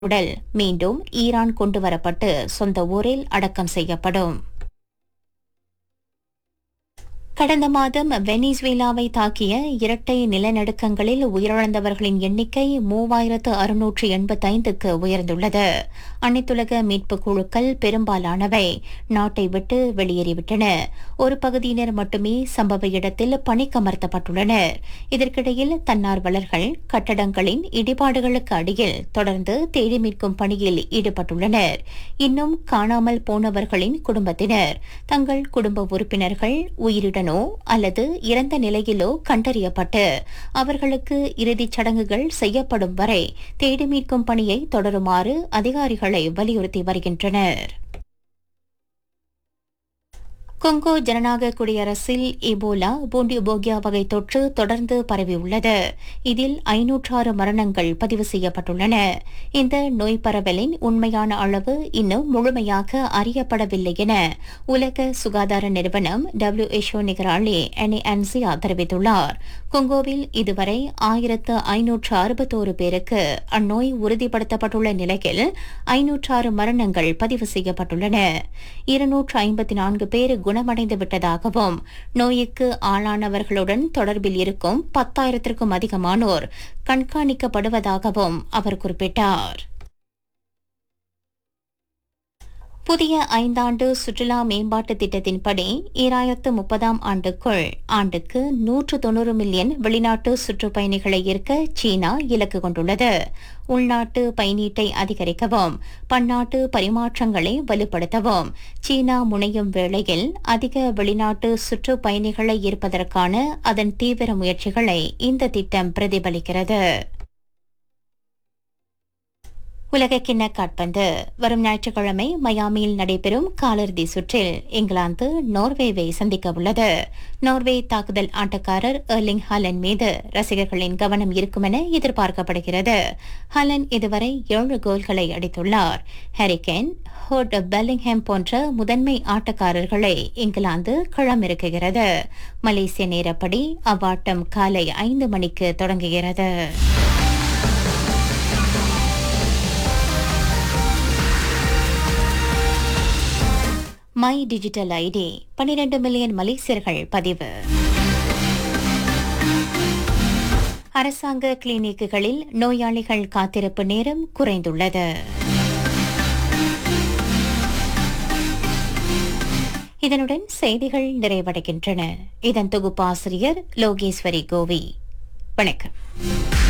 உடல் மீண்டும் ஈரான் கொண்டுவரப்பட்டு சொந்த ஊரில் அடக்கம் செய்யப்படும் கடந்த மாதம் வெனிசுவேலாவை தாக்கிய இரட்டை நிலநடுக்கங்களில் உயிரிழந்தவர்களின் எண்ணிக்கை மூவாயிரத்து அறுநூற்று எண்பத்தைந்துக்கு உயர்ந்துள்ளது அனைத்துலக மீட்புக் குழுக்கள் பெரும்பாலானவை நாட்டை விட்டு வெளியேறிவிட்டன ஒரு பகுதியினர் மட்டுமே சம்பவ இடத்தில் பணிக்கமர்த்தப்பட்டுள்ளனர் இதற்கிடையில் தன்னார்வலர்கள் கட்டடங்களின் இடிபாடுகளுக்கு அடியில் தொடர்ந்து தேடி மீட்கும் பணியில் ஈடுபட்டுள்ளனர் இன்னும் காணாமல் போனவர்களின் குடும்பத்தினர் தங்கள் குடும்ப உறுப்பினர்கள் உயிருடனோ அல்லது இறந்த நிலையிலோ கண்டறியப்பட்டு அவர்களுக்கு இறுதிச் சடங்குகள் செய்யப்படும் வரை தேடி மீட்கும் பணியை தொடருமாறு அதிகாரிகளை வலியுறுத்தி வருகின்றனர் கொங்கோ ஜனநாயக குடியரசில் இபோலா பூண்டிபோகியா வகை தொற்று தொடர்ந்து பரவியுள்ளது இதில் ஐநூற்றாறு மரணங்கள் பதிவு செய்யப்பட்டுள்ளன இந்த நோய் பரவலின் உண்மையான அளவு இன்னும் முழுமையாக அறியப்படவில்லை என உலக சுகாதார நிறுவனம் டபிள்யூஎச்ஓ நிகராளி என்ஏஎன்சியா தெரிவித்துள்ளார் கொங்கோவில் இதுவரை ஆயிரத்து ஐநூற்று அறுபத்தோரு பேருக்கு அந்நோய் உறுதிப்படுத்தப்பட்டுள்ள நிலையில் ஐநூற்றாறு மரணங்கள் பதிவு செய்யப்பட்டுள்ளன இருநூற்று ஐம்பத்தி நான்கு பேர் குணமடைந்து விட்டதாகவும் நோய்க்கு ஆளானவர்களுடன் தொடர்பில் இருக்கும் பத்தாயிரத்திற்கும் அதிகமானோர் கண்காணிக்கப்படுவதாகவும் அவர் குறிப்பிட்டார் புதிய ஐந்தாண்டு சுற்றுலா மேம்பாட்டு திட்டத்தின்படி ஈராயிரத்து முப்பதாம் ஆண்டுக்குள் ஆண்டுக்கு நூற்று தொன்னூறு மில்லியன் வெளிநாட்டு சுற்றுப்பயணிகளை ஈர்க்க சீனா இலக்கு கொண்டுள்ளது உள்நாட்டு பயனீட்டை அதிகரிக்கவும் பன்னாட்டு பரிமாற்றங்களை வலுப்படுத்தவும் சீனா முனையும் வேளையில் அதிக வெளிநாட்டு சுற்றுப்பயணிகளை ஈர்ப்பதற்கான அதன் தீவிர முயற்சிகளை இந்த திட்டம் பிரதிபலிக்கிறது உலகக்கிண்ண காட்பந்து வரும் ஞாயிற்றுக்கிழமை மயாமியில் நடைபெறும் காலிறுதி சுற்றில் இங்கிலாந்து நோர்வேவை சந்திக்க உள்ளது நோர்வே தாக்குதல் ஆட்டக்காரர் எர்லிங் ஹாலன் மீது ரசிகர்களின் கவனம் இருக்கும் என எதிர்பார்க்கப்படுகிறது ஹாலன் இதுவரை ஏழு கோல்களை அடித்துள்ளார் ஹரிகேன் ஹோட் பெல்லிங்ஹாம் போன்ற முதன்மை ஆட்டக்காரர்களை இங்கிலாந்து களமிறக்குகிறது மலேசிய நேரப்படி அவ்வாட்டம் காலை ஐந்து மணிக்கு தொடங்குகிறது மை டிஜிட்டல் ஐடி பனிரெண்டு மில்லியன் மலேசியர்கள் பதிவு அரசாங்க கிளினிக்குகளில் நோயாளிகள் காத்திருப்பு நேரம் குறைந்துள்ளது இதனுடன் செய்திகள் நிறைவடைகின்றன இதன் தொகுப்பாசிரியர் லோகேஸ்வரி கோவி வணக்கம்